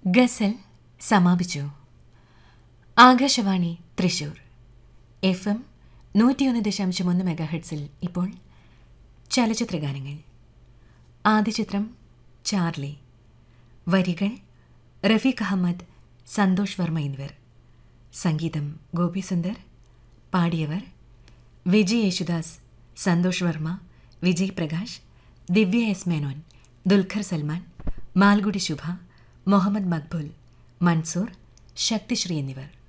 ഗസൽ സമാപിച്ചു Akashvani Thrissur F M നൂറ്റിയൊന്ന് ദശാംശം ഒന്ന് മെഗാഹെഡ്സിൽ ഇപ്പോൾ ചലച്ചിത്രഗാനങ്ങൾ ആദ്യ ചിത്രം ചാർലി വരികൾ റഫീഖ് അഹമ്മദ് സന്തോഷ് വർമ്മ എന്നിവർ സംഗീതം ഗോപിസുന്ദർ പാടിയവർ വിജയ് യേശുദാസ് സന്തോഷ് വർമ്മ വിജയ് പ്രകാശ് ദിവ്യ എസ് മേനോൻ ദുൽഖർ സൽമാൻ മാൽഗുഡി ശുഭ മുഹമ്മദ് മക്ബുൽ മൻസൂർ ശക്തിശ്രീ എന്നിവർ